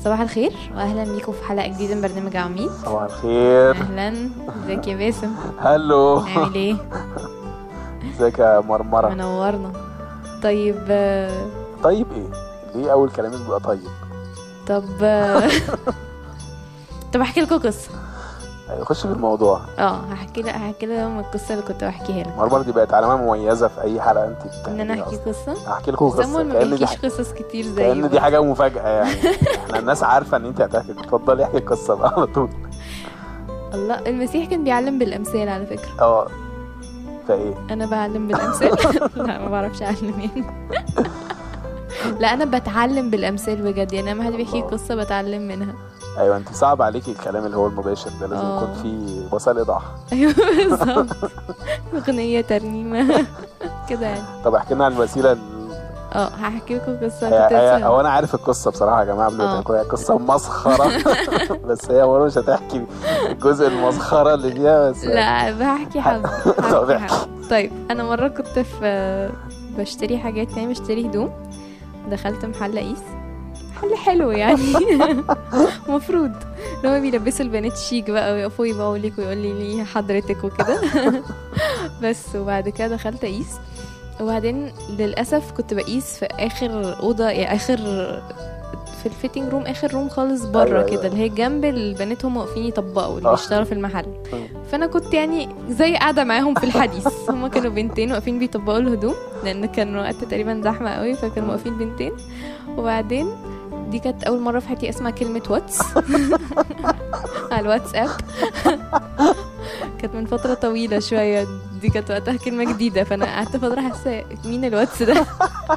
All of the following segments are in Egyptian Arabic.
صباح الخير واهلا بيكم في حلقه جديده من برنامج عميد صباح الخير اهلا ازيك يا باسم هلو عامل ايه ازيك يا مرمرة منورنا طيب آه، طيب ايه ليه اول كلامك بيبقى طيب طب آه، طب احكي لكم قصه أيوة، خش في الموضوع اه هحكي لك هحكي لهم القصه اللي كنت بحكيها لك مرمرة دي بقت علامة مميزة في اي حلقة انت ان انا بتعمليها احكي أصلاً. قصه هحكي لكم قصة سمول ما كأن دي بيحكيش ح- قصص كتير زي كأن دي حاجة مفاجأة يعني احنا الناس عارفة ان انت هتحكي اتفضلي احكي القصة بقى على طول الله المسيح كان بيعلم بالامثال على فكره اه فايه انا بعلم بالامثال لا ما بعرفش اعلم يعني لا انا بتعلم بالامثال بجد يعني لما حد بيحكي الله. قصه بتعلم منها ايوه انت صعب عليكي الكلام اللي هو المباشر ده لازم آه. يكون فيه وسائل ايضاح ايوه بالظبط اغنيه ترنيمه كده يعني طب احكي لنا عن الوسيلة ال- اه هحكي لكم قصه هي كنت هي لسه- هو انا عارف القصه بصراحه يا جماعه قبل ما آه. تحكوا هي قصه مسخره بس هي برضه مش هتحكي الجزء المسخره اللي فيها بس لا بحكي حبه طب هحكي احكي. حبه طيب انا مره كنت في بشتري حاجات يعني بشتري هدوم دخلت محل قيس محل حلو يعني مفروض اللي هو بيلبسوا البنات شيك بقى ويقفوا يبيعوا لك ويقول لي ليه حضرتك وكده بس وبعد كده دخلت اقيس وبعدين للاسف كنت بقيس في اخر اوضه يعني اخر في الفيتنج روم اخر روم خالص بره أيوة، كده أيوة. اللي هي جنب البنات هم واقفين يطبقوا اللي آه. بيشتغلوا في المحل مم. فانا كنت يعني زي قاعده معاهم في الحديث هم كانوا بنتين واقفين بيطبقوا الهدوم لان كان وقت تقريبا زحمه قوي فكانوا واقفين بنتين وبعدين دي كانت اول مره في حياتي اسمع كلمه واتس على الواتساب كانت من فتره طويله شويه دي كانت وقتها كلمه جديده فانا قعدت فتره حاسه مين الواتس ده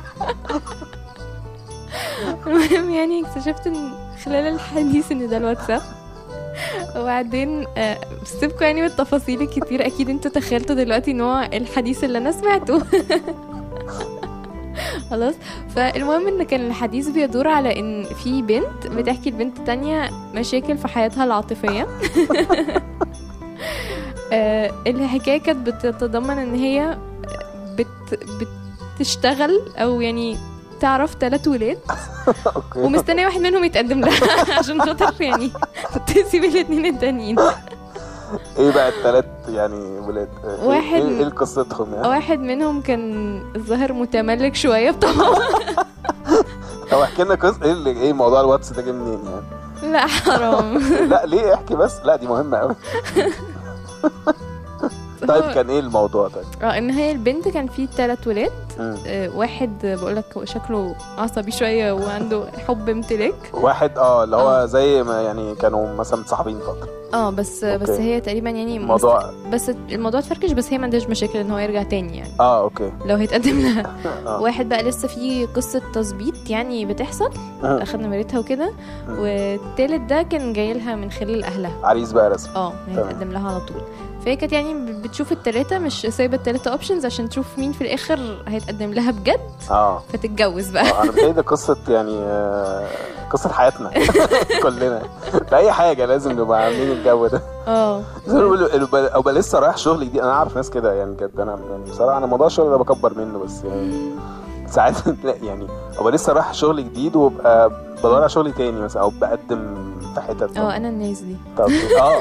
المهم يعني اكتشفت ان خلال الحديث ان ده الواتساب وبعدين آه، سيبكم يعني من التفاصيل الكتير اكيد انتوا تخيلتوا دلوقتي نوع الحديث اللي انا سمعته خلاص فالمهم ان كان الحديث بيدور على ان في بنت بتحكي لبنت تانية مشاكل في حياتها العاطفية آه، الحكاية كانت بتتضمن ان هي بت بتشتغل او يعني تعرف ثلاث ولاد اوكي ومستنيه واحد منهم يتقدم لها عشان خاطر يعني تسيب الاثنين التانيين ايه بقى الثلاث يعني ولاد إيه- واحد- ايه ايه قصتهم يعني واحد منهم كان الظاهر متملك شويه بطبعه طب احكي لنا قصه ايه اللي ايه موضوع الواتس ده جه منين يعني لا حرام لا ليه احكي بس لا دي مهمه قوي طيب هو- كان ايه الموضوع طيب اه ان هي البنت كان في ثلاث ولاد مم. آه، واحد بقول لك شكله عصبي شويه وعنده حب امتلاك واحد اه اللي هو آه. زي ما يعني كانوا مثلا متصاحبين فتره اه بس بس أوكي. هي تقريبا يعني الموضوع مست- بس الموضوع اتفركش بس هي ما عندهاش مشاكل ان هو يرجع تاني يعني اه اوكي لو هيتقدم لها اه واحد بقى لسه في قصه تظبيط يعني بتحصل آه. اخد نمرتها وكده مم. والتالت ده كان جاي لها من خلال اهلها عريس بقى رسمي اه هيتقدم لها على طول فهي كانت يعني ب- بتشوف التلاتة مش سايبة التلاتة اوبشنز عشان تشوف مين في الاخر هيتقدم لها بجد اه فتتجوز بقى آه، انا بتهيألي ده قصه يعني آه، قصه حياتنا كلنا في اي حاجه لازم نبقى عاملين الجو ده اه زي ما بيقولوا ابقى أبقى لسه رايح شغل جديد انا اعرف ناس كده يعني بجد انا يعني بصراحه انا موضوع الشغل ده بكبر منه بس يعني ساعات لا يعني ابقى لسه رايح شغل جديد وابقى بدور على شغل تاني مثلا او بقدم في حتت اه انا الناس دي طب اه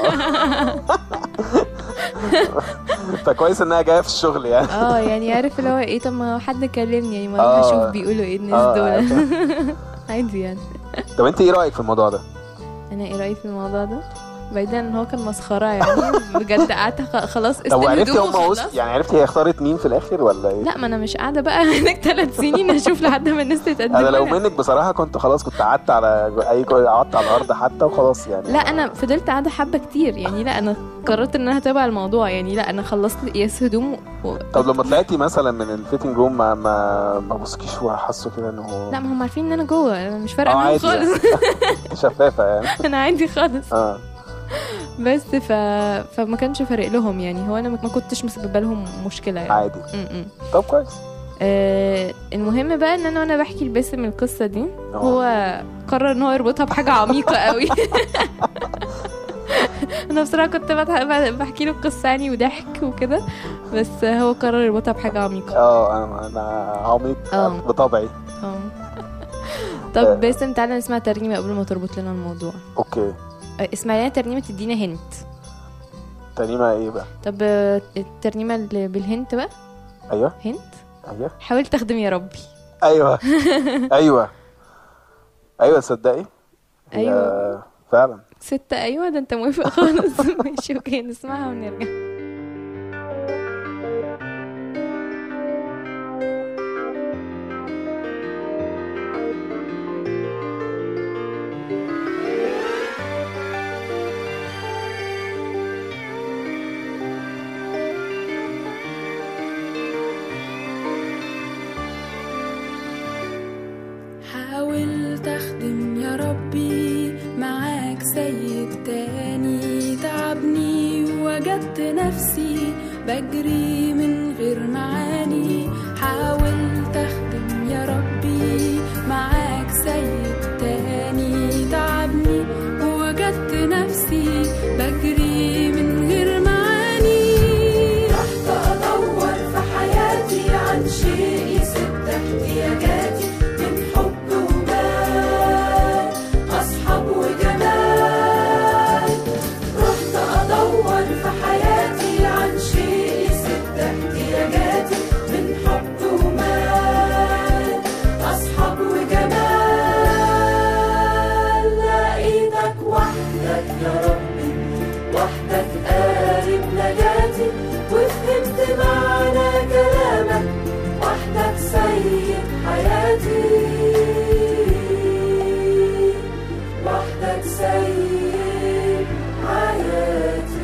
فكويس انها جايه في الشغل يعني اه يعني عارف اللي هو ايه طب ما حد كلمني يعني ما آه. اروح اشوف بيقولوا ايه الناس آه، دول عادي يعني طب انت ايه رايك في الموضوع ده؟ انا ايه رايي في الموضوع ده بعيدا ان هو كان مسخره يعني بجد قعدت خ- خلاص طب استلم وعرفتي هدومي هم وخلاص. وسط يعني عرفتي هي اختارت مين في الاخر ولا ايه؟ لا ما انا مش قاعده بقى هناك ثلاث سنين اشوف لحد ما الناس تتقدم انا لو لها. منك بصراحه كنت خلاص كنت قعدت على اي قعدت على الارض حتى وخلاص يعني لا انا فضلت قاعده حبه كتير يعني لا انا قررت ان انا هتابع الموضوع يعني لا انا خلصت قياس هدوم و... طب لما طلعتي مثلا من الفيتنج روم ما ما ما بصكيش وحسوا كده انه لا ما هم عارفين ان انا جوه انا مش فارقه اه معاهم عادي خالص يعني. شفافه يعني انا عادي خالص اه بس ف... فما كانش فارق لهم يعني هو انا ما كنتش مسببه لهم مشكله يعني عادي م-م. طب كويس آه المهم بقى ان انا وانا بحكي لباسم القصه دي آه. هو قرر ان هو يربطها بحاجه عميقه قوي انا بصراحه كنت بضحك- بحكي له القصه يعني وضحك وكده بس هو قرر يربطها بحاجه عميقه اه انا انا عميق اه. بطبعي اه طب آه. باسم تعالى نسمع ترنيمة قبل ما تربط لنا الموضوع اوكي آه، اسمع لنا ترنيمة تدينا هنت ترنيمه ايه بقى طب آه، الترنيمة اللي بالهنت بقى ايوه هنت ايوه حاول تخدم يا ربي ايوه ايوه ايوه تصدقي هي أيوة. فعلا ستة أيوة ده أنت موافق خالص ماشي أوكي نسمعها ونرجع حاول تخدم يا ربي معاك سيد تاني تعبني وجدت نفسي بجري من غير معاني حاول تخدم يا ربي معاك سيد تاني تعبني وجدت نفسي بجري من غير معاني رحت ادور في حياتي عن شيء يسد احتياجاتي من حب ومال اصحاب وجمال رحت ادور في حياتي عن شيء يسد احتياجاتي من حب ومال اصحاب وجمال لقيتك وحدك يا ربي وحدك قارب نجاتي وفهمت معنى كلامك وحدك سيد حياتي وحدك سيد حياتي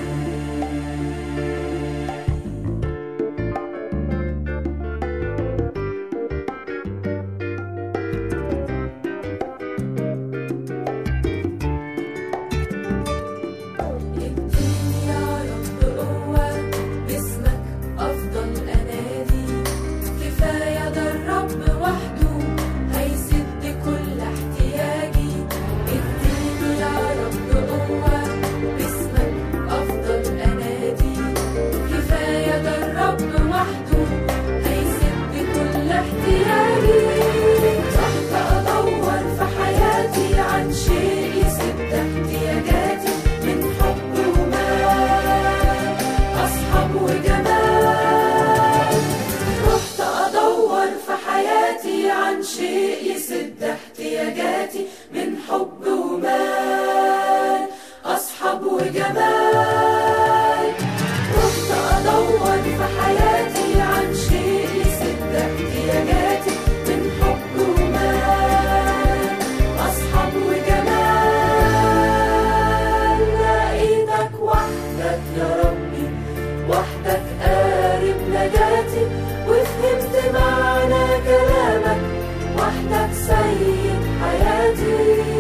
اديني يا رب قوة باسمك أفضل أنادي كفاية ده الرب وحده هيسد كل احتياجي اديني يا رب قوة باسمك أفضل أنادي كفاية ده الرب وحده هيسد كل احتياجي رحت أدور في حياتي عن شيء يسد احتياجاتي من حب ومال أصحاب وجمال رحت أدور في حياتي عن شيء يسد احتياجاتي من حب ومال أصحاب وجمال رحت أدور في حياتي عن شيء يسد احتياجاتي من حب ومال أصحاب وجمال لقيتك وحدك يا ربي وحدك قارب نجاتي وفهمت معنى كلامك وحدك سيد حياتي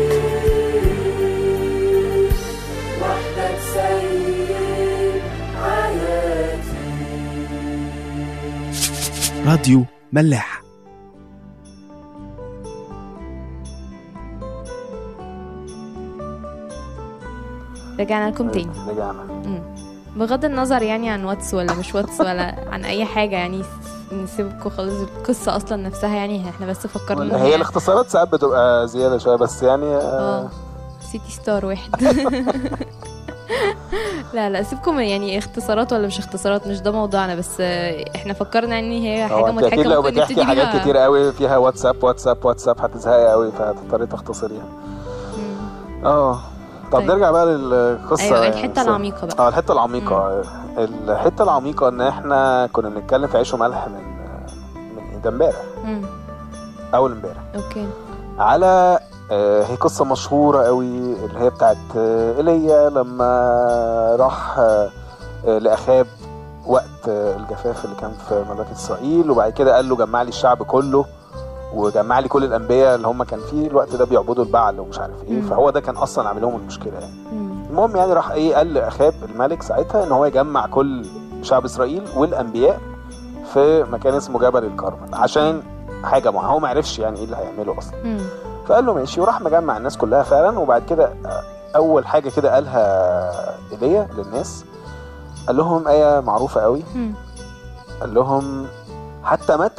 وحدك سيد حياتي راديو ملاح رجعنا لكم تاني رجعنا مم. بغض النظر يعني عن واتس ولا مش واتس ولا عن اي حاجه يعني نسيبكم خالص القصه اصلا نفسها يعني احنا بس فكرنا هي الاختصارات ساعات بتبقى زياده شويه بس يعني اه آه سيتي ستار واحد لا لا سيبكم يعني اختصارات ولا مش اختصارات مش ده موضوعنا بس آه، احنا فكرنا ان هي هو حاجه انت اكيد مضحكه لو ممكن بتحكي نبتدي حاجات بيها. كتير قوي فيها واتساب واتساب واتساب هتزهقي قوي فهتضطري تختصريها مم. اه طب طيب. نرجع بقى للقصه ايوه يعني. الحته العميقه بقى اه الحته العميقه الحته العميقه ان احنا كنا بنتكلم في عيش وملح من من ده امبارح مم. اول امبارح اوكي على آه، هي قصة مشهورة قوي اللي هي بتاعت آه، ايليا لما راح آه، آه، لأخاب وقت آه، الجفاف اللي كان في مملكة إسرائيل وبعد كده قال له جمع لي الشعب كله وجمع لي كل الأنبياء اللي هم كان فيه الوقت ده بيعبدوا البعل ومش عارف إيه مم. فهو ده كان أصلا عامل لهم المشكلة يعني مم. المهم يعني راح إيه قال لأخاب الملك ساعتها إن هو يجمع كل شعب إسرائيل والأنبياء في مكان اسمه جبل الكرمل عشان حاجة معينة هو ما عرفش يعني إيه اللي هيعمله أصلا مم. فقال له ماشي وراح مجمع الناس كلها فعلا وبعد كده اول حاجه كده قالها ايليا للناس قال لهم ايه معروفه قوي مم. قال لهم حتى متى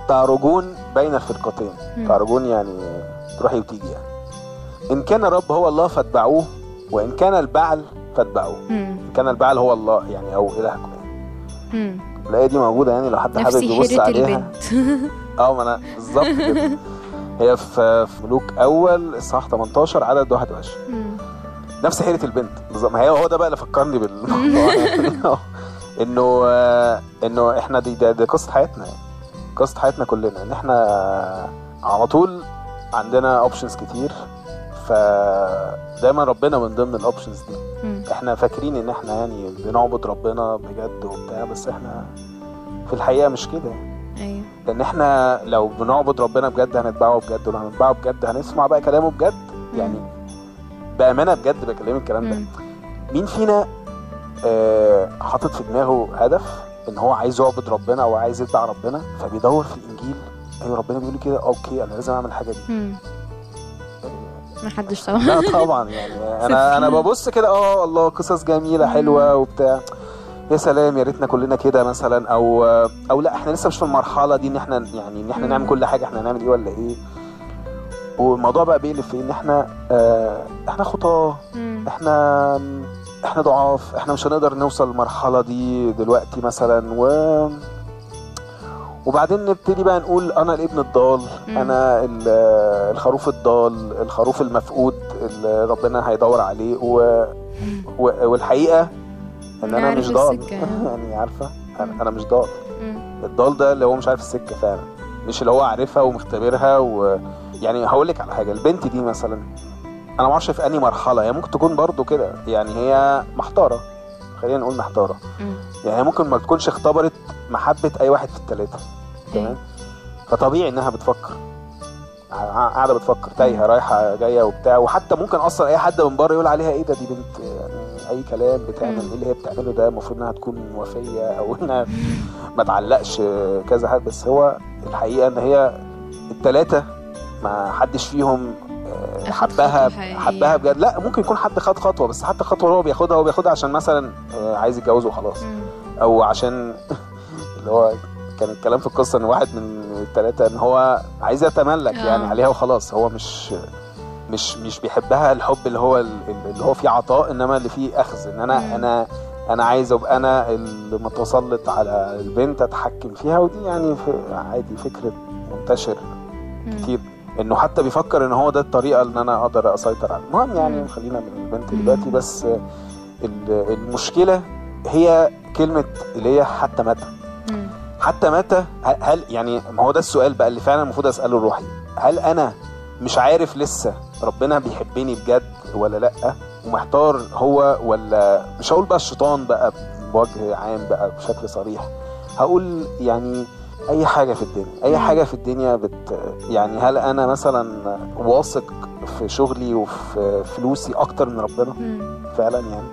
تعرجون بين الفرقتين مم. تعرجون يعني تروحي وتيجي يعني ان كان الرب هو الله فاتبعوه وان كان البعل فاتبعوه مم. ان كان البعل هو الله يعني او الهكم يعني مم. الايه دي موجوده يعني لو حد حابب نفسي يبص حيرة عليها البنت اه ما انا بالظبط كده هي في في ملوك اول اصحاح 18 عدد 21 مم. نفس حيره البنت بالظبط ما هي هو ده بقى اللي فكرني بالموضوع يعني. انه آه، انه احنا دي ده, ده قصه حياتنا يعني قصه حياتنا كلنا ان احنا على طول عندنا اوبشنز كتير فدايما ربنا من ضمن الاوبشنز دي مم. احنا فاكرين ان احنا يعني بنعبد ربنا بجد وبتاع بس احنا في الحقيقه مش كده ايوه لان احنا لو بنعبد ربنا بجد هنتبعه بجد ولو هنتبعه بجد هنسمع بقى كلامه بجد يعني بامانه بجد بكلمك الكلام ده مم. مين فينا آه، حاطط في دماغه هدف ان هو عايز يعبد ربنا او عايز يتبع ربنا فبيدور في الانجيل ايوه ربنا بيقول لي كده اوكي انا لازم اعمل الحاجه دي مم. ما حدش طبعا لا طبعا يعني انا انا ببص كده اه الله قصص جميله حلوه وبتاع يا سلام يا ريتنا كلنا كده مثلا او او لا احنا لسه مش في المرحله دي ان احنا يعني ان احنا مم. نعمل كل حاجه احنا هنعمل ايه ولا ايه والموضوع بقى بيقلب في ان احنا آه احنا خطاه مم. احنا احنا ضعاف احنا مش هنقدر نوصل للمرحله دي دلوقتي مثلا و وبعدين نبتدي بقى نقول انا الابن الضال مم. انا ال- الخروف الضال الخروف المفقود اللي ربنا هيدور عليه و... و... والحقيقه ان انا عارف مش ضال السكة. يعني عارفه انا انا مش ضال مم. الضال ده اللي هو مش عارف السكه فعلا مش اللي هو عارفها ومختبرها و يعني هقول لك على حاجه البنت دي مثلا انا ما اعرفش في انهي مرحله هي ممكن تكون برضو كده يعني هي محتاره خلينا نقول محتاره مم. يعني هي ممكن ما تكونش اختبرت محبه اي واحد في الثلاثه تمام فطبيعي انها بتفكر ع- قاعده بتفكر تايهه رايحه جايه وبتاع وحتى ممكن اصلا اي حد من بره يقول عليها ايه ده دي بنت يعني اي كلام بتعمل مم. ايه اللي هي بتعمله ده المفروض انها تكون وفيه او انها ما تعلقش كذا حد بس هو الحقيقه ان هي الثلاثه ما حدش فيهم آه، أخد حبها خطوة حقيقية. حبها بجد لا ممكن يكون حد خد خطوه بس حتى الخطوه اللي هو بياخدها هو بياخدها عشان مثلا آه، عايز يتجوز وخلاص مم. او عشان اللي هو كان الكلام في القصه ان واحد من الثلاثه ان هو عايز يتملك آه. يعني عليها وخلاص هو مش مش مش بيحبها الحب اللي هو اللي هو فيه عطاء انما اللي فيه اخذ ان انا مم. انا انا عايز ابقى انا المتسلط على البنت اتحكم فيها ودي يعني ف- عادي فكره منتشر مم. كتير انه حتى بيفكر ان هو ده الطريقه ان انا اقدر اسيطر على المهم يعني مم. خلينا من البنت مم. دلوقتي بس ال- المشكله هي كلمه اللي هي حتى متى مم. حتى متى هل- هل يعني ما هو ده السؤال بقى اللي فعلا المفروض اساله الروحي هل انا مش عارف لسه ربنا بيحبني بجد ولا لا ومحتار هو ولا مش هقول بقى الشيطان بقى بوجه عام بقى بشكل صريح هقول يعني اي حاجه في الدنيا اي مم. حاجه في الدنيا بت يعني هل انا مثلا واثق في شغلي وفي فلوسي اكتر من ربنا مم. فعلا يعني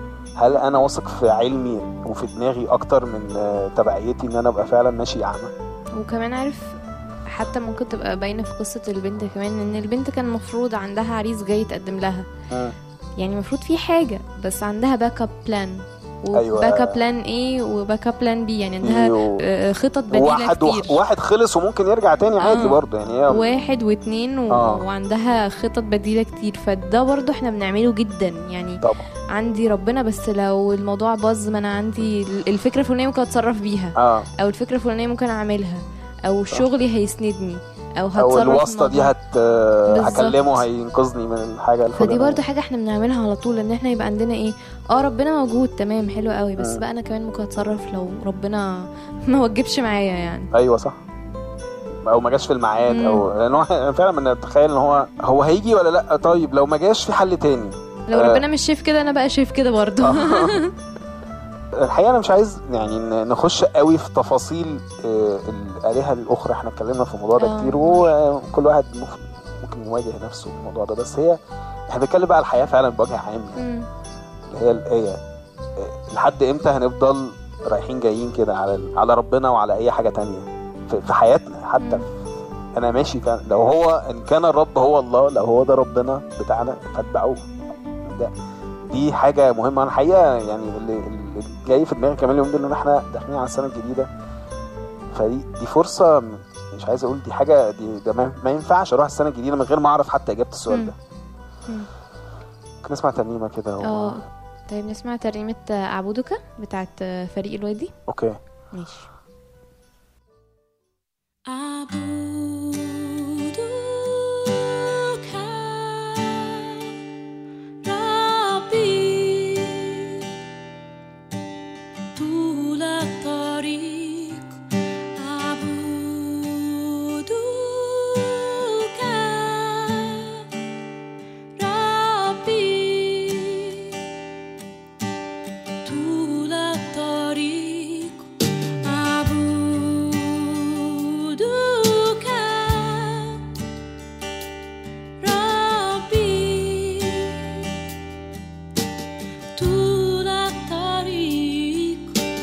هل انا واثق في علمي وفي دماغي اكتر من آه، تبعيتي ان انا ابقى فعلا ماشي اعمى وكمان عارف حتى ممكن تبقى باينه في قصه البنت كمان ان البنت كان المفروض عندها عريس جاي يتقدم لها يعني المفروض في حاجه بس عندها باك اب بلان أيوة. وباك اب بلان ايه وباك اب بلان بي يعني عندها و- آه، خطط بديله واحد كتير واحد خلص وممكن يرجع تاني عادي آه. برضه يعني هي واحد واتنين و... آه. وعندها خطط بديلة كتير فده برضو احنا بنعمله جدا يعني طبعا عندي ربنا بس لو الموضوع باظ ما انا عندي ال- الفكرة الفلانية ممكن اتصرف بيها اه او الفكرة الفلانية ممكن اعملها او شغلي هيسندني او هتصرف او في الواسطه دي الموضوع. هت بالظبط. هكلمه هينقذني من الحاجه فدي الفلانية. برضو حاجة احنا بنعملها على طول ان احنا يبقى عندنا ايه اه ربنا موجود تمام حلو قوي بس مم. بقى انا كمان ممكن اتصرف لو ربنا ما وجبش معايا يعني ايوه صح او ما جاش في الميعاد مم. او لان هو فعلا بنتخيل ان هو هو هيجي ولا لا طيب لو ما جاش في حل تاني لو آه. ربنا مش شايف كده انا بقى شايف كده برضو الحقيقه انا مش عايز يعني ن- نخش قوي في تفاصيل آه، الالهه الاخرى احنا اتكلمنا في الموضوع ده آه. كتير وكل واحد مف- ممكن يواجه نفسه في الموضوع ده بس هي احنا بنتكلم بقى على الحياه فعلا بوجه عام يعني مم. اللي هي الايه آه، لحد امتى هنفضل رايحين جايين كده على ال- على ربنا وعلى اي حاجه تانية في, في حياتنا حتى مم. في انا ماشي فعلا لو هو ان كان الرب هو الله لو هو ده ربنا بتاعنا فاتبعوه ده دي حاجه مهمه انا الحقيقه يعني اللي, اللي جاي في دماغي كمان اليوم دول ان احنا داخلين على السنه الجديده فدي دي فرصه مش عايز اقول دي حاجه دي ده ما, ما ينفعش اروح السنه الجديده من غير ما اعرف حتى اجابه السؤال مم. ده مم. ممكن نسمع ترنيمه كده و... اه طيب نسمع ترنيمة أعبدك بتاعت فريق الوادي اوكي ماشي أعبدك ربي طول الطريق أعبدك ربي طول الطريق أعبدك ربي طول الطريق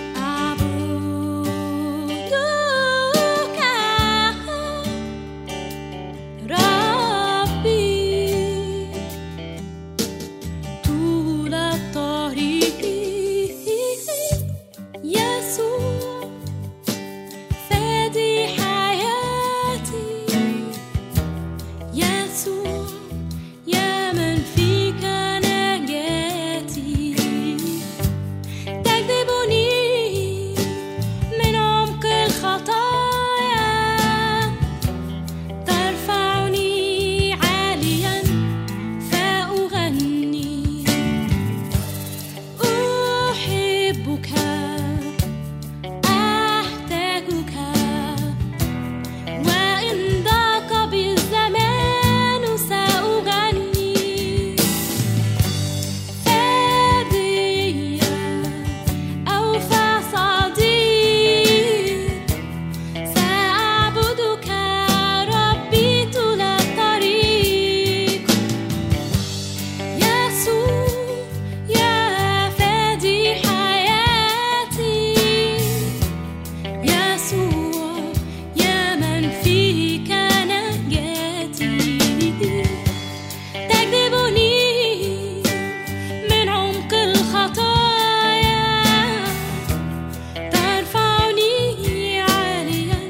أعبدك ربي طول الطريق يسوع فادي حياتي يسوع يا من فيك نجاتي تجذبني من عمق الخطايا ترفعني عاليا فأغني أحبك أحتاجك وإن ضاق بالزمان سأغني فاديا أوفى صديق سأعبدك ربي طول الطريق يسوع يا فادي حياتي يسوع يا من فيك نجاتي تجذبني من عمق الخطايا ترفعني عاليا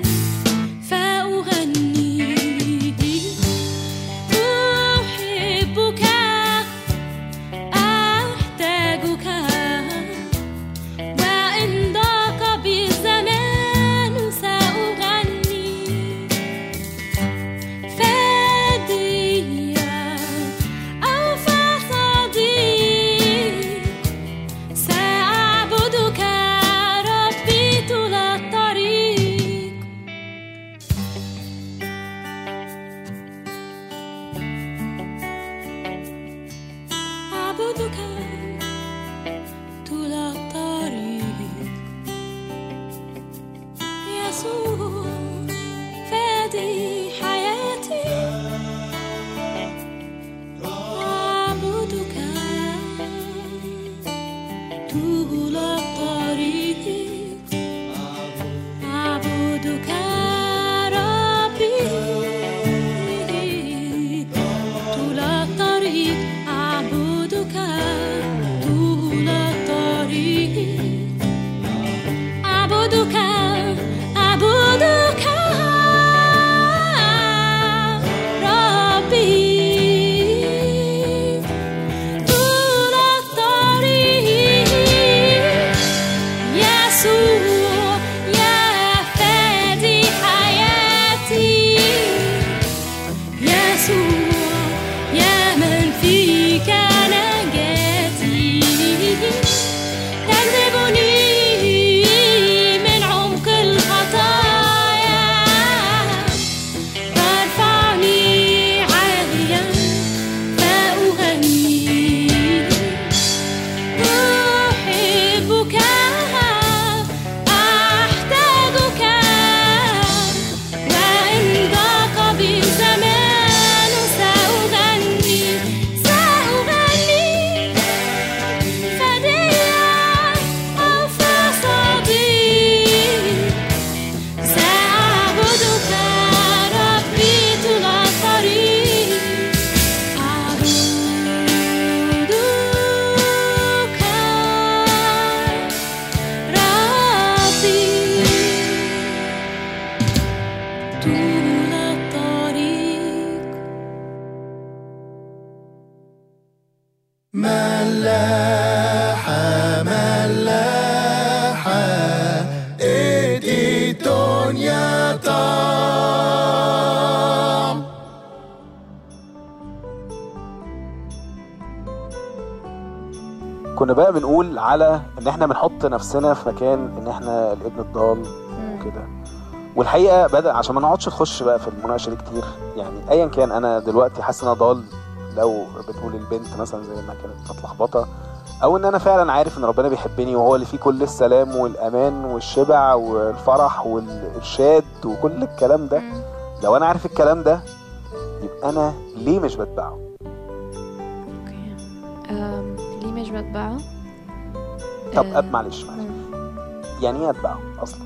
فأغني أحبك أحتاجك وإن ضاق بالزمان سأغني فاديا أوفى صديق سأعبدك ربي طول الطريق أعبدك طول الطريق يسوع فادي حياتي أعبدك طول الطريق أعبدك ربي طول الطريق أعبدك طول الطريق أعبدك أعبدك ربي طول الطريق يسوع يا فادي حياتي يسوع يا من فيك نجاتي تجذبني من عمق الخطايا ترفعني عاليا فأغني أحبك أحتاجك وإن ضاق بالزمان كنا بقى بنقول على ان احنا بنحط نفسنا في مكان ان احنا الابن الضال مم. وكده والحقيقه بدا عشان ما نقعدش نخش بقى في المناقشه دي كتير يعني ايا كان انا دلوقتي حاسس ان انا ضال لو بتقول البنت مثلا زي ما كانت متلخبطه او ان انا فعلا عارف ان ربنا بيحبني وهو اللي فيه كل السلام والامان والشبع والفرح والارشاد وكل الكلام ده مم. لو انا عارف الكلام ده يبقى انا ليه مش بتبعه اوكي أم، ليه مش بتبعه طب أه، أب معلش معلش مم. يعني ايه اتبعه اصلا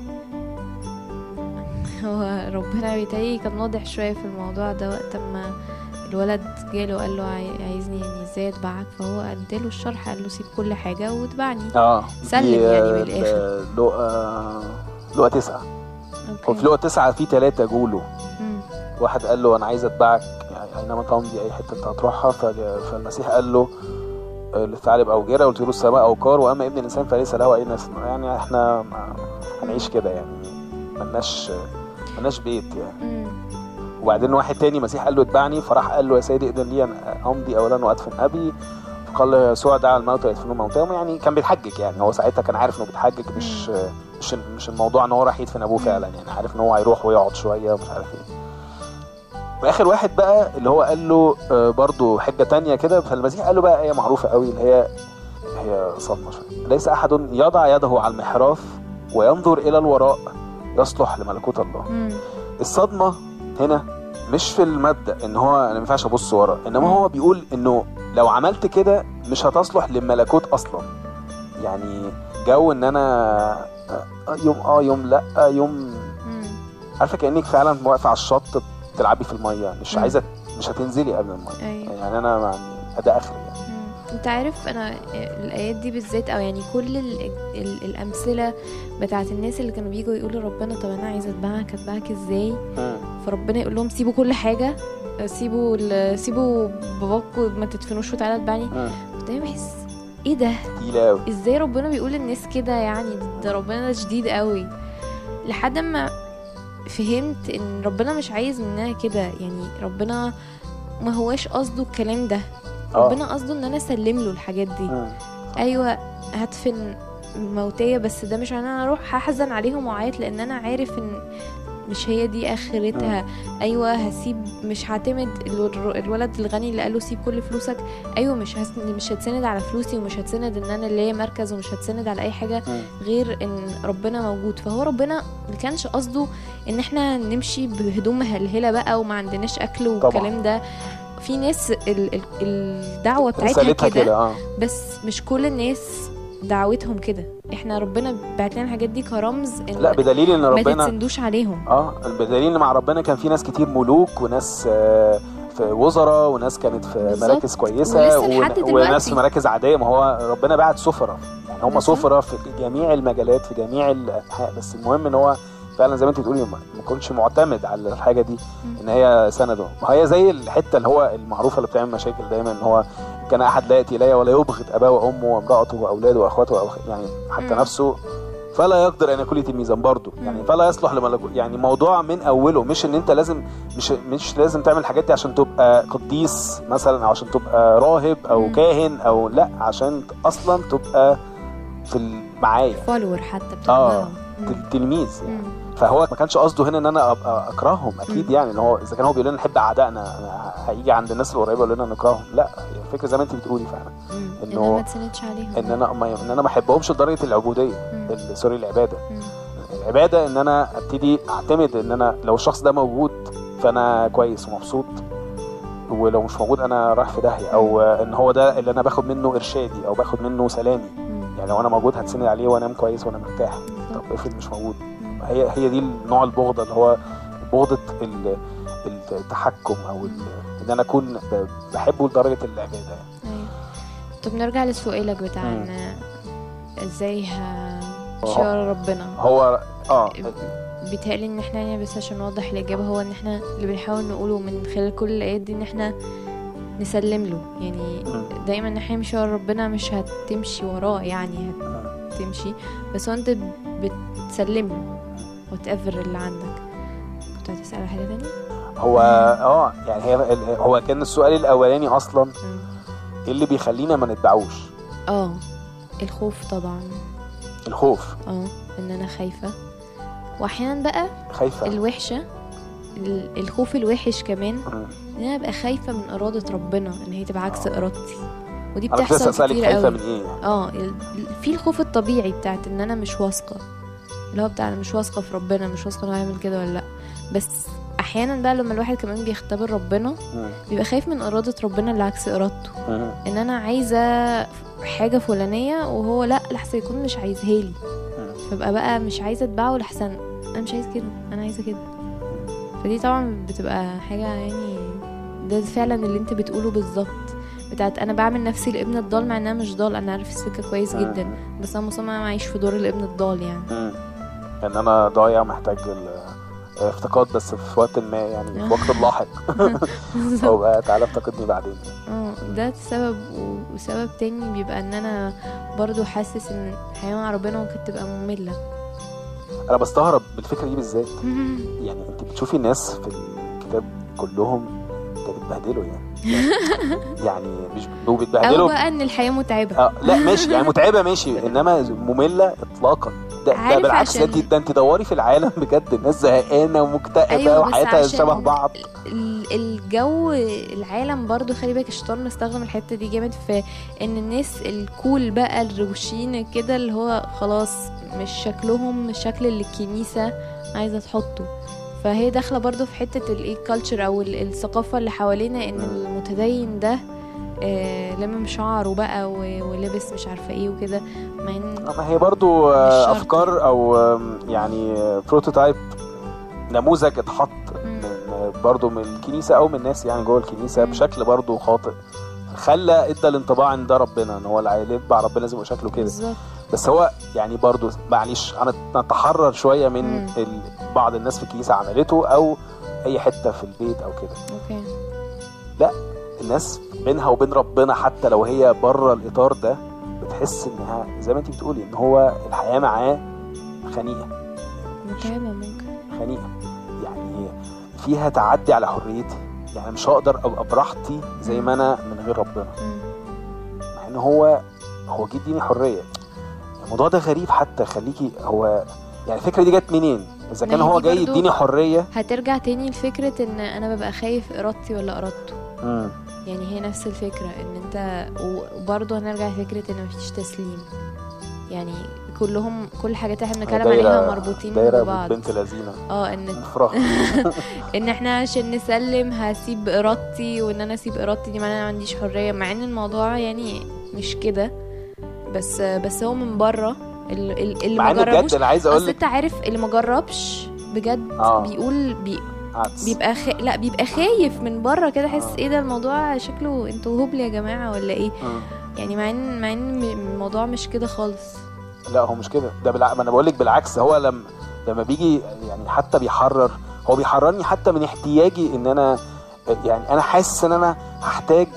هو ربنا بيتهيألي كان واضح شوية في الموضوع ده وقت ما الولد جاله وقال له عاي- عايزني يعني ازاي اتبعك فهو اداله الشرح قال له سيب كل حاجة واتبعني اه سلم دي، يعني آه، بالآخر. لقى لقى تسعة اوكي وفي لقى تسعة في ثلاثة جوله مم. واحد قال له انا عايز اتبعك يعني اينما تمضي اي حته انت هتروحها ف- فالمسيح قال له آه، للثعلب او جرى قلت له السماء او كار واما ابن الانسان فليس له اي نسل يعني احنا ما- هنعيش كده يعني ملناش ملناش بيت يعني مم. وبعدين واحد تاني مسيح قال له اتبعني فراح قال له يا سيدي اذن لي ان امضي اولا وادفن ابي فقال له يسوع دعا الموتى يدفنون موتاهم يعني كان بيتحجج يعني هو ساعتها كان عارف انه بيتحجج مش مش مش الموضوع ان هو راح يدفن ابوه فعلا يعني عارف ان هو هيروح ويقعد شويه ومش عارف ايه واخر واحد بقى اللي هو قال له آه، برضو حجه تانية كده فالمسيح قال له بقى ايه معروفه قوي اللي هي هي صدمه شويه ليس احد يضع يده على المحراث وينظر الى الوراء يصلح لملكوت الله مم. الصدمه هنا مش في المبدا ان هو انا ما ينفعش ابص ورا انما هو بيقول انه لو عملت كده مش هتصلح للملكوت اصلا يعني جو ان انا آه، يوم اه يوم لا يوم مم. عارفه كانك فعلا واقفه على الشط بتلعبي في الميه مش مم. عايزه مش هتنزلي قبل الميه ايوه يعني انا يعني ده اخري يعني مم. انت عارف انا الايات دي بالذات او يعني كل ال ال الامثله بتاعت الناس اللي كانوا بيجوا يقولوا ربنا طب انا عايزه اتبعك اتبعك ازاي فربنا يقول لهم سيبوا كل حاجه سيبوا ال- سيبوا باباكوا ما تدفنوش وتعالى اتبعني مم. كنت دايما بحس ايه ده تقيله قوي ازاي ربنا بيقول للناس كده يعني ده ربنا ده شديد قوي لحد ما فهمت ان ربنا مش عايز مننا كده يعني ربنا ما هواش قصده الكلام ده آه. ربنا قصده ان انا اسلم له الحاجات دي مم. ايوه هدفن موتية بس ده مش عشان انا اروح هحزن عليهم واعيط لان انا عارف ان مش هي دي اخرتها ايوه هسيب مش هعتمد ال- الولد الغني اللي قاله سيب كل فلوسك ايوه مش هس... مش هتسند على فلوسي ومش هتسند ان انا اللي هي مركز ومش هتسند على اي حاجه مم. غير ان ربنا موجود فهو ربنا ما كانش قصده ان احنا نمشي بهدوم مهلهله بقى وما عندناش اكل والكلام ده في ناس ال... ال... الدعوه بتاعتها رسالتها كده كده اه بس مش كل الناس دعوتهم كده احنا ربنا بعت لنا الحاجات دي كرمز ان لا بدليل ان ما ربنا تتسندوش عليهم اه بدليل ان مع ربنا كان في ناس كتير ملوك وناس آه، في وزراء وناس كانت في بالظبط. مراكز كويسه ولسه لحد ون- دلوقتي. وناس في مراكز عاديه ما هو ربنا بعت سفراء يعني هم بالظبط. سفراء في جميع المجالات في جميع الانحاء بس المهم ان هو فعلا زي ما انت بتقولي ما ما يكونش معتمد على الحاجه دي مم. ان هي سنده ما هي زي الحته اللي هو المعروفه اللي بتعمل مشاكل دايما ان هو كان احد لا ياتي الي ولا يبغض اباه وامه وامراته واولاده واخواته وأخ- يعني حتى مم. نفسه فلا يقدر ان يكون تلميذا برضه يعني مم. فلا يصلح لملكوت يعني موضوع من اوله مش ان انت لازم مش مش لازم تعمل الحاجات دي عشان تبقى قديس مثلا او عشان تبقى راهب او مم. كاهن او لا عشان اصلا تبقى في المعايا فولور حتى اه بتاعهم تل- تلميذ يعني فهو ما كانش قصده هنا ان انا ابقى اكرههم اكيد مم. يعني ان هو اذا كان هو بيقول لنا نحب اعدائنا هيجي عند الناس القريبه يقول لنا نكرههم لا هي الفكره زي ما انت بتقولي فعلا ان إنه- انا ما تسندش عليهم ان انا ما ان انا ما احبهمش لدرجه العبوديه مم. ال- سوري العباده مم. العباده ان انا ابتدي اعتمد ان انا لو الشخص ده موجود فانا كويس ومبسوط ولو مش موجود انا رايح في داهيه او ان هو ده اللي انا باخد منه ارشادي او باخد منه سلامي مم. يعني لو انا موجود هتسند عليه وانام كويس وانا مرتاح طب بالظبط. افرض مش موجود مم. هي هي دي النوع البغضه اللي هو بغضه ال- التحكم او ال- ان انا اكون ب- بحبه لدرجه العباده يعني. أيوة. طب نرجع لسؤالك بتاع مم. ان ازاي ه- شعار ربنا هو اه بيتهيألي ان احنا يعني بس عشان نوضح الاجابه هو ان احنا اللي بنحاول نقوله من خلال كل الايات دي ان احنا نسلم له يعني مم. دايما نحيا مشوار ربنا مش هتمشي وراه يعني هتمشي بس هو انت بتسلم له وات ايفر اللي عندك كنت هتسأل على حاجة تانية؟ هو اه يعني هي ال- هو كان السؤال الاولاني اصلا مم. ايه اللي بيخلينا ما نتبعوش اه الخوف طبعا الخوف اه ان انا خايفة واحيانا بقى خايفه الوحشة ال- الخوف الوحش كمان مم. ان انا ابقى خايفة من ارادة ربنا ان هي تبقى عكس آه. ارادتي ودي انا كنت لسه بتحصل اسالك كتير خايفه قوي من ايه اه ال- في الخوف الطبيعي بتاعت ان انا مش واثقه اللي هو بتاع انا مش واثقه في ربنا مش واثقه انه هيعمل كده ولا لا بس احيانا بقى لما الواحد كمان بيختبر ربنا مم. بيبقى خايف من اراده ربنا اللي عكس ارادته مم. ان انا عايزه حاجه فلانيه وهو لا لحسن يكون مش عايزها لي مم. فبقى بقى مش عايزه اتبعه لحسن انا مش عايز كده انا عايزه كده فدي طبعا بتبقى حاجه يعني ده فعلا اللي انت بتقوله بالظبط بتاعت انا بعمل نفسي الابن الضال مع انها مش ضال انا عارف السكه كويس مم. جدا بس انا مصممه اعيش في دور الابن الضال يعني مم. ان انا ضايع محتاج ال- افتقاد بس في وقت ما يعني في وقت لاحق او بقى تعالى افتقدني بعدين اه ده سبب و- وسبب تاني بيبقى ان انا برضو حاسس ان الحياه مع ربنا ممكن تبقى ممله انا بستغرب بالفكره دي بالذات يعني انت بتشوفي الناس في الكتاب كلهم ده بيتبهدلوا يعني يعني مش او وبيتبهدلوا بقى ان الحياه متعبه آه لا ماشي يعني متعبه ماشي انما ممله اطلاقا ده, ده عارف بالعكس عشان- انت ده انت دوري في العالم بجد الناس زهقانه ومكتئبه أيوة، بس وحياتها عشان شبه بعض ال- الجو العالم برضو خلي بالك الشيطان مستخدم الحته دي جامد في ان الناس الكول بقى الروشين كده اللي هو خلاص مش شكلهم مش شكل اللي الكنيسه عايزه تحطه فهي داخله برضو في حته الايه كلتشر او ال- الثقافه اللي حوالينا ان المتدين ده آه لمم شعره بقى و- ولبس مش عارفه ايه وكده مع ان ما هي برضو آه، مش شرط. افكار او آم، يعني بروتوتايب نموذج اتحط مم. من برضو من الكنيسه او من الناس يعني جوه الكنيسه مم. بشكل برضو خاطئ خلى ادى الانطباع ان ده ربنا ان هو اللي يتبع ربنا لازم يبقى شكله كده بالظبط بس هو يعني برضو معلش انا نتحرر شويه من مم. ال- بعض الناس في الكنيسه عملته او اي حته في البيت او كده اوكي الناس بينها وبين ربنا حتى لو هي بره الاطار ده بتحس انها زي ما انت بتقولي ان هو الحياه معاه خنيقه متعبه ممكن خنيقه يعني فيها تعدي على حريتي يعني مش هقدر ابقى براحتي زي ما انا من غير ربنا مم. مع ان هو هو جه اديني حريه الموضوع ده غريب حتى خليكي هو يعني الفكره دي جت منين اذا ما كان هي هو دي جاي برضو- يديني حريه هترجع تاني لفكرة ان انا ببقى خايف ارادتي ولا ارادته مم. يعني هي نفس الفكرة ان انت و- وبرضه هنرجع لفكرة ان مفيش تسليم يعني كلهم كل حاجات احنا بنتكلم دايرة- عليها مربوطين دايره ببعض بنت لذينه اه ان مفرغ ان احنا عشان نسلم هسيب ارادتي وان انا اسيب ارادتي دي معناها انا ما عنديش حرية مع ان الموضوع يعني مش كده بس بس هو من بره ال- ال- اللي مع ما ان بجد جربوش انا عايز اقول اصل لك انت عارف اللي ما جربش بجد آه. بيقول بي عدس. بيبقى خ... لا بيبقى خايف من بره كده حس آه. ايه ده الموضوع شكله انتوا هبل يا جماعه ولا ايه مم. يعني مع ان مع ان م- الموضوع مش كده خالص لا هو مش كده ده بالع... ما انا بقول لك بالعكس هو لما لما بيجي يعني حتى بيحرر هو بيحررني حتى من احتياجي ان انا يعني انا حاسس ان انا هحتاج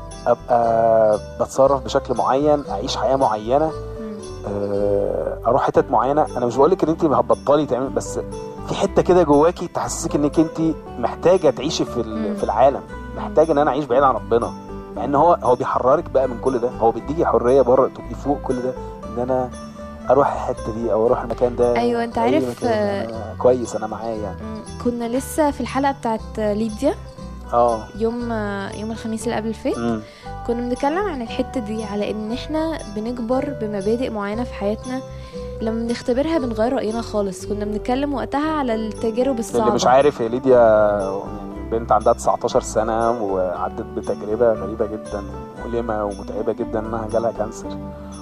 ابقى بتصرف بشكل معين اعيش حياه معينه مم. آه، اروح حتت معينه انا مش بقول لك ان انت هتبطلي تعملي بس في حته كده جواكي تحسسك انك انت محتاجه تعيشي في ال- مم. في العالم محتاجه ان انا اعيش بعيد عن ربنا مع ان هو هو بيحررك بقى من كل ده هو بيديكي حريه بره تبقي فوق كل ده ان انا اروح الحته دي او اروح المكان ده أيوة، أنت أي عارف، مكان، أنا كويس انا معاه يعني مم. كنا لسه في الحلقه بتاعت ليديا اه يوم يوم الخميس اللي قبل الفات مم. كنا بنتكلم عن الحته دي على ان احنا بنكبر بمبادئ معينه في حياتنا لما بنختبرها بنغير راينا خالص كنا بنتكلم وقتها على التجارب الصعبه اللي مش عارف هي ليديا يعني بنت عندها 19 سنة وعدت بتجربة غريبة جدا مؤلمة ومتعبة جدا انها جالها كانسر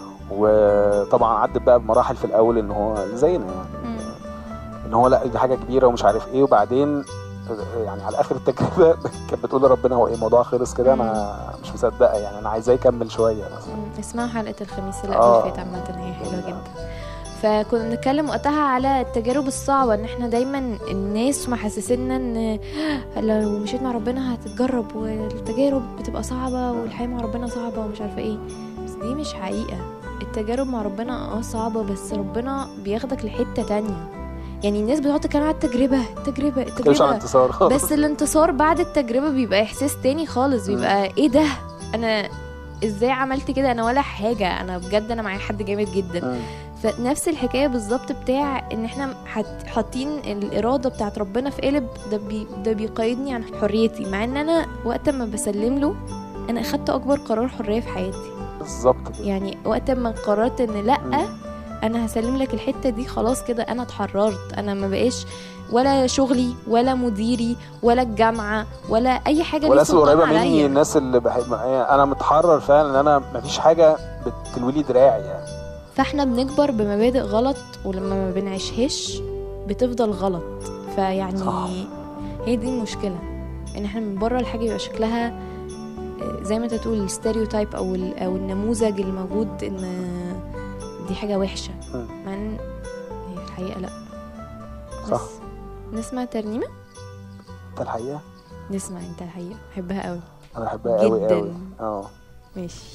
وطبعا عدت بقى بمراحل في الاول ان هو زينا يعني مم. ان هو لا دي حاجة كبيرة ومش عارف ايه وبعدين يعني على اخر التجربة كانت بتقول لربنا هو ايه الموضوع خلص كده انا مش مصدقة يعني انا عايزاه يكمل شوية مثلا مم. اسمها حلقه الخميس اللي آه. قبل الفات عامه هي حلوه جميلة. جدا فكنا بنتكلم وقتها على التجارب الصعبة ان احنا دايما الناس محسسنا ان لو مشيت مع ربنا هتتجرب والتجارب بتبقى صعبة والحياة مع ربنا صعبة ومش عارفة ايه بس دي مش حقيقة التجارب مع ربنا اه صعبة بس ربنا بياخدك لحتة تانية يعني الناس بتقعد تتكلم على التجربة التجربة مش عن التجربة انتصار خالص بس الانتصار بعد التجربة بيبقى احساس تاني خالص بيبقى ايه ده انا ازاي عملت كده انا ولا حاجة انا بجد انا معايا حد جامد جدا مم. فنفس الحكايه بالظبط بتاع ان احنا حط- حاطين الاراده بتاعت ربنا في قلب ده بي ده بيقيدني عن حريتي مع ان انا وقت ما بسلم له انا اخدت اكبر قرار حريه في حياتي بالظبط كده يعني وقت ما قررت ان لا مم. انا هسلم لك الحته دي خلاص كده انا اتحررت انا ما بقاش ولا شغلي ولا مديري ولا الجامعه ولا اي حاجه ليه والناس اللي سلطان قريبه مني عليا الناس اللي بحب انا متحرر فعلا ان انا مفيش حاجه بتلوي لي دراعي يعني فاحنا بنكبر بمبادئ غلط ولما ما بنعيشهاش بتفضل غلط فيعني صح. هي دي المشكله ان احنا من بره الحاجه يبقى شكلها آه، زي ما انت تقول الستيريوتايب او ال- او النموذج الموجود ان دي حاجه وحشه مم. مع ان هي الحقيقه لا صح. بس نسمع ترنيمه انت الحقيقه نسمع انت الحقيقه بحبها قوي انا بحبها قوي جداً. قوي اه ماشي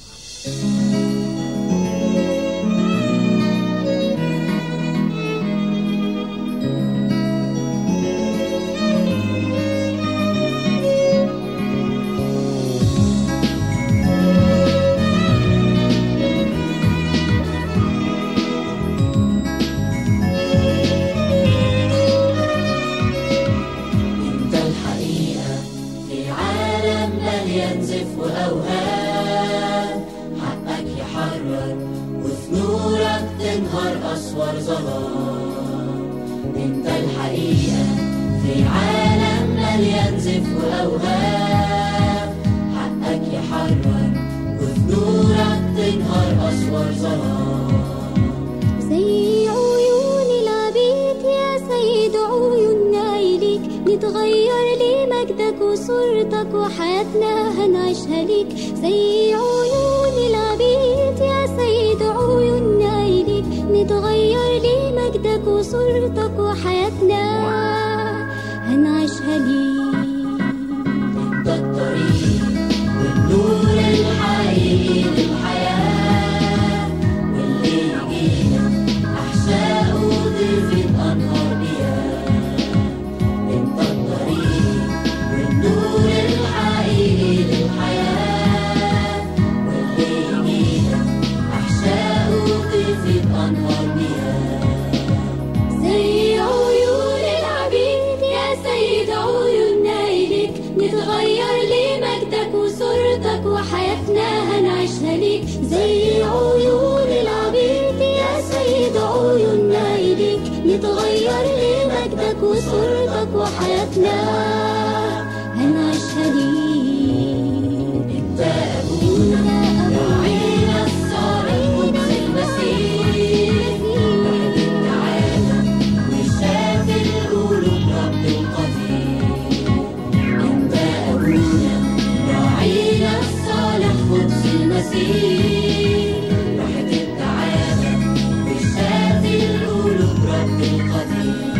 انت الحقيقة في عالم مليان زف وأوهام حقك يحرر وفي نورك تنهار أسوار ظلام انت الحقيقة في عالم مليان زف وأوهام حقك يحرر وفي نورك تنهار أسوار ظلام زي عيون العبيد يا سيد عيوننا إليك نتغير لمجدك وصورتك وحياتنا هنعيشها ليك زي عيون العبيد يا سيد عيوننا إليك نتغير لمجدك وصورتك وحياتنا هنعيشها ليك انت الطريق والنور الحقيقي للحياة واللي يجينا أحشاء ضيف أنهار مياه انت الطريق والنور الحقيقي للحياة واللي يجينا أحشاء ضيف أنهار مياه زي عيون العبيد يا سيد عيوننا إليك نتغير لمجدك وصورتك وحياتنا هنعيشها ليك زي عيون العبيد يا سيد عيوننا إليك نتغير لمجدك وصورتك وحياتنا هنعيشها ليك انت أبونا راعينا الصالح قدس المسيح واحد التعالى وشاف القلوب رب القدير انت أبونا راعينا الصالح قدس المسيح واحد التعالى وشاف القلوب رب القدير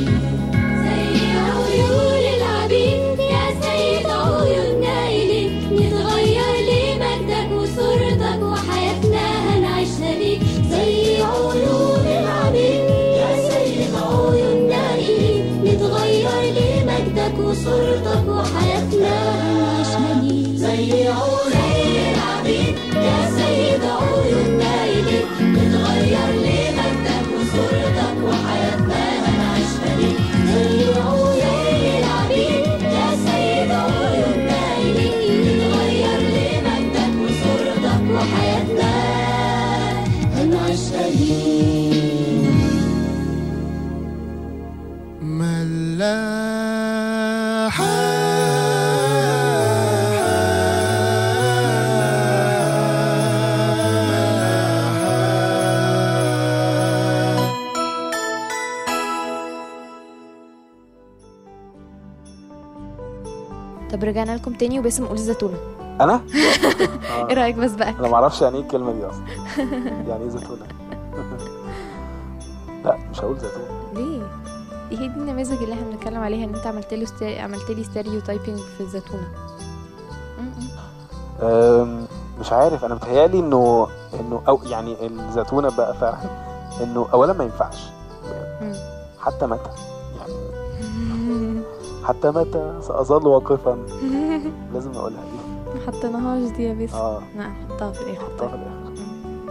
زي عيون العبيد يا سيد عيوننا إليك نتغير لمجدك وصورتك وحياتنا هنعيشها ليك زي عيون العبيد يا سيد عيوننا إليك نتغير لمجدك وصورتك وحياتنا هنعيشها ليك زي عيون العبيد يا سيد عيوننا إليك نتغير لمجدك وصورتك وحياتنا هنعيشها ليك زي عيون العبيد يا سيد عيوننا إليك نتغير لمجدك وصورتك وحياتنا هنعيشها ليك طب رجعنا لكم تاني وباسم قول الزيتونه انا ايه رايك بس بقى انا ما اعرفش يعني ايه الكلمه دي اصلا يعني ايه زيتونه لا مش هقول زيتون ليه دي هي دي النماذج اللي احنا بنتكلم عليها ان انت عملت له ستي... عملت لي ستيريو تايبنج في الزيتونه م-م. أم، مش عارف انا متهيالي انه انه او يعني الزيتونه بقى فعلا انه اولا ما ينفعش م. حتى متى يعني حتى متى ساظل واقفا لازم نقولها دي ما حطيناهاش دي يا بس اه لا نحطها في الاخر حطها في طيب. الاخر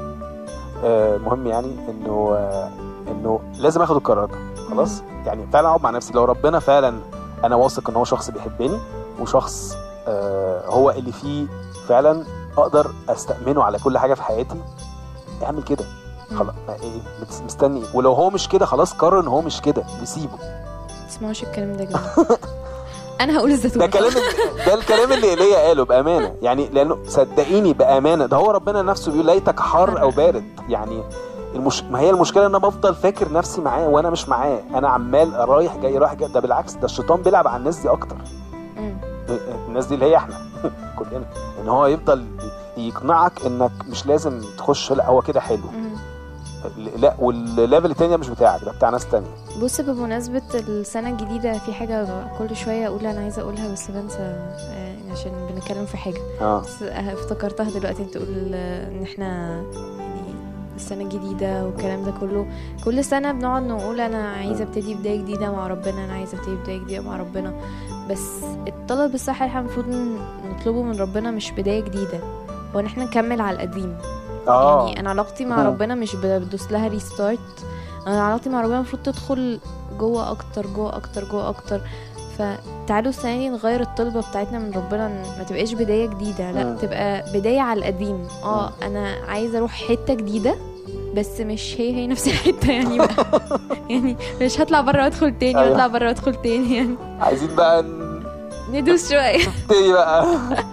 آه، المهم يعني انه آه، انه لازم اخد القرار ده خلاص يعني فعلا اقعد مع نفسي لو ربنا فعلا انا واثق ان هو شخص بيحبني وشخص آه، هو اللي فيه فعلا اقدر استامنه على كل حاجه في حياتي اعمل كده مم. خلاص ما ايه مت- مستني إيه؟ ولو هو مش كده خلاص قرر ان هو مش كده وسيبه تسمعوش الكلام ده يا جماعه انا هقول ده الزيتونه كلام ده الكلام اللي ايليا قاله بامانه يعني لانه صدقيني بامانه ده هو ربنا نفسه بيقول ليتك حار او بارد يعني المش... ما هي المشكله ان انا بفضل فاكر نفسي معاه وانا مش معاه انا عمال رايح جاي رايح جاي ده بالعكس ده الشيطان بيلعب على الناس دي اكتر م. الناس دي اللي هي احنا كلنا ان هو يفضل يقنعك انك مش لازم تخش لا هو كده حلو م. لا والليفل التاني ده مش بتاعك ده بتاع ناس تانية بص بمناسبة السنة الجديدة في حاجة كل شوية أقول أنا عايزة أقولها بس بنسى آه، عشان بنتكلم في حاجة اه بس آه، افتكرتها دلوقتي تقول آه، إن إحنا يعني السنة الجديدة والكلام ده كله كل سنة بنقعد نقول أنا عايزة ابتدي بداية جديدة مع ربنا أنا عايزة ابتدي بداية جديدة مع ربنا بس الطلب الصح اللي احنا المفروض ن- نطلبه من ربنا مش بداية جديدة هو إن احنا نكمل على القديم اه يعني انا علاقتي مع مم. ربنا مش بدوس لها ريستارت انا علاقتي مع ربنا المفروض تدخل جوه اكتر جوه اكتر جوه اكتر فتعالوا السنه دي نغير الطلبه بتاعتنا من ربنا إن ما تبقاش بدايه جديده لا مم. تبقى بدايه على القديم اه انا عايزه اروح حته جديده بس مش هي هي نفس الحته يعني بقى يعني مش هطلع بره وادخل تاني أيوة. واطلع بره وادخل تاني يعني عايزين بقى ن- ندوس شويه نبتدي بقى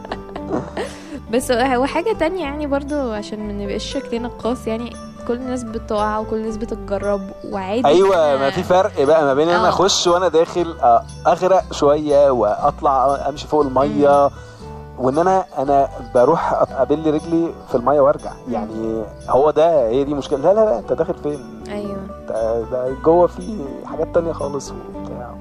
بس هو حاجة تانية يعني برضو عشان ما نبقاش شكلنا قاس يعني كل الناس بتقع وكل الناس بتتجرب وعادي ايوه إحنا- ما في فرق بقى ما بين ان انا آه. اخش وانا داخل آه، اغرق شويه واطلع امشي فوق الميه وان انا انا بروح اقابل لي رجلي في الميه وارجع يعني هو ده هي دي مشكله لا لا لا انت داخل فين ايوه ده, ده جوه في حاجات تانية خالص وبتاع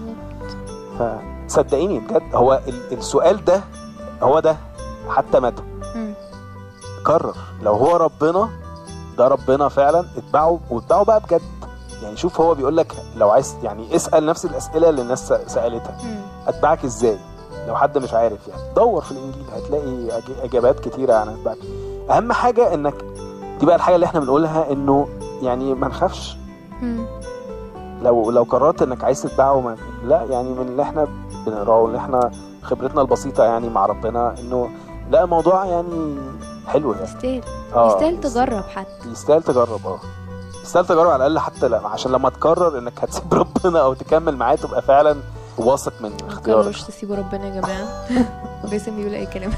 فصدقيني بجد هو ال- السؤال ده هو ده حتى متى مم. قرر لو هو ربنا ده ربنا فعلا اتبعه واتبعه بقى بجد يعني شوف هو بيقول لك لو عايز يعني اسال نفس الاسئله اللي الناس سالتها مم. اتبعك ازاي لو حد مش عارف يعني دور في الانجيل هتلاقي أج- اجابات كتيره عن اتباعك اهم حاجه انك دي بقى الحاجه اللي احنا بنقولها انه يعني ما نخافش مم. لو لو قررت انك عايز تتبعه ما لا يعني من اللي احنا بنقراه واللي احنا خبرتنا البسيطه يعني مع ربنا انه لا الموضوع يعني حلو يعني يستاهل اه يستاهل يس- تجرب حتى يستاهل تجرب اه يستاهل تجرب على الاقل حتى لا عشان لما تقرر انك هتسيب ربنا او تكمل معاه تبقى فعلا واثق من ما اختيارك تقرروش تسيبوا ربنا يا جماعة باسم بيقول اي كلام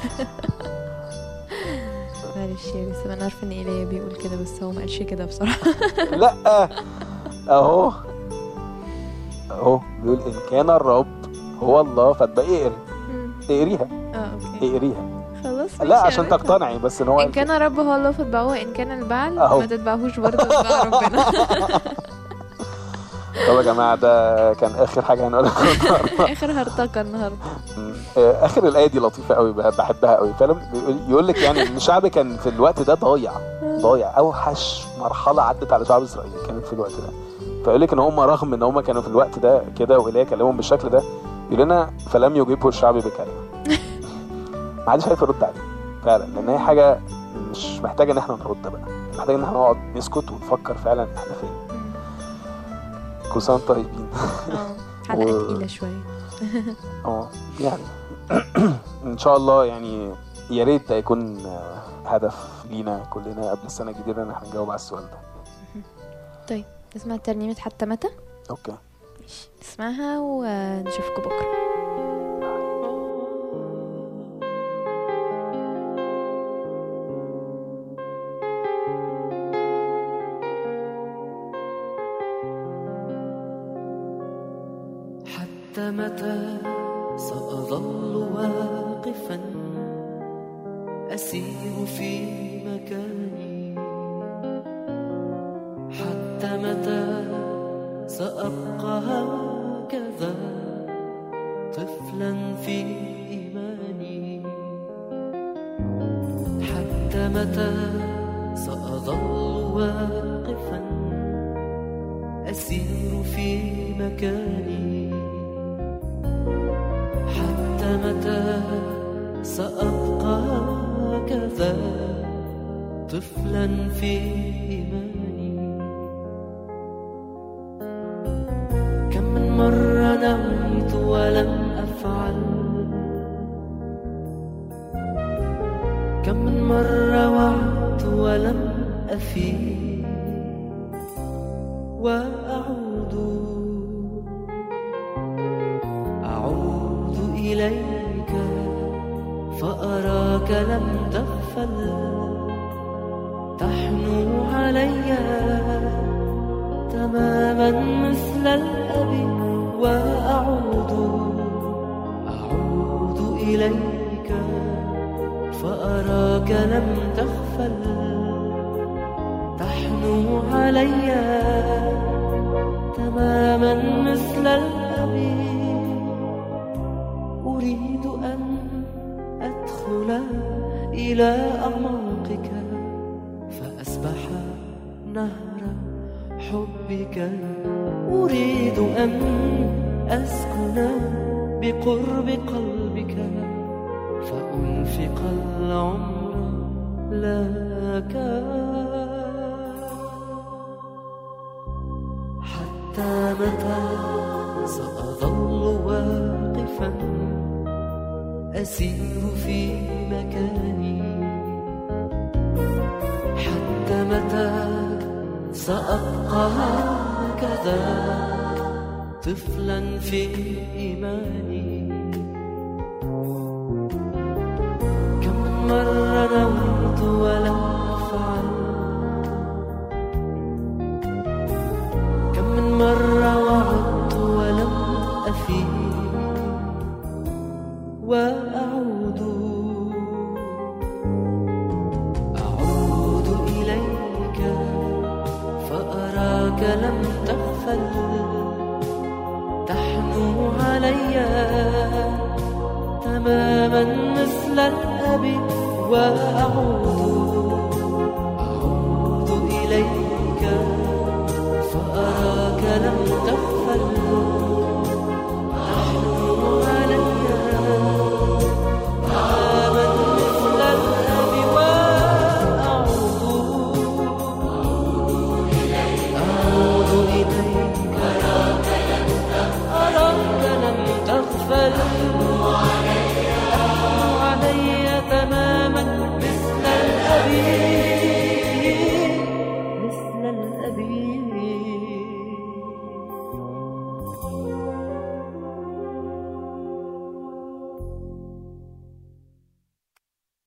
معلش يا باسم انا عارفة ان ايليا بيقول كده بس هو ما قالش كده بصراحة لا اهو اهو بيقول ان كان الرب هو الله فتبقى اقري مم. اقريها اه اوكي اقريها خلاص لا ماشي، عشان أنا بفهم. تقتنعي بس ان هو ان كان رب هو الله فاتبعوه وان كان البعل أهو. ما تتبعهوش برضه اتبع ربنا طب يا جماعه ده كان اخر حاجه هنقولها النهارده اخر هرطقة النهارده آه، اخر الايه دي لطيفه قوي بحبها قوي فعلا بيقول- يقول لك يعني ان الشعب كان في الوقت ده ضايع ضايع اوحش مرحله عدت على شعب اسرائيل كانت في الوقت ده فيقول لك ان هم رغم ان هم كانوا في الوقت ده كده وايليا كلمهم بالشكل ده يقول لنا فلم يجيبه الشعب بكلمه ما حدش عارف يرد عليه فعلا لان هي حاجه مش محتاجه ان احنا نرد بقى محتاجه ان احنا نقعد نسكت ونفكر فعلا احنا فين كل سنه وانتم طيبين اه حلقة و- تقيلة شوية اه يعني ان شاء الله يعني يا ريت ده يكون آه، هدف لينا كلنا قبل السنه الجديده ان احنا نجاوب على السؤال ده طيب نسمع ترنيمة حتى متى اوكي ماشي نسمعها ونشوفكم بكرة حتى متى سأظل واقفا أسير في مكاني حتى متى سأبقى هكذا طفلا في إيماني حتى متى سأظل واقفا أسير في مكاني حتى متى سأبقى هكذا طفلا في إيماني كم من مرة نويت ولم أفعل كم من مرة وعدت ولم أفي وأعود أعود إليك فأراك لم تغفل تحنو علي تماما مثل الأب وأعود أعود إليك فأراك لم تغفل تحنو علي تماما مثل الأب أريد أن أدخل إلى أعماقك فأسبح نهر حبك أريد أن أسكن بقرب قلبك فأنفق العمر لك حتى متى سأظل واقفا أسير في مكاني حتى متى سأبقى هكذا طفلا في إيماني كم مرة نويت ولم أفعل كم من مرة وعدت ولم أفي وأعود أعود إليك فأراك لم تغفل تحنو علي تماما مثل الأب وأعود أعود إليك فأراك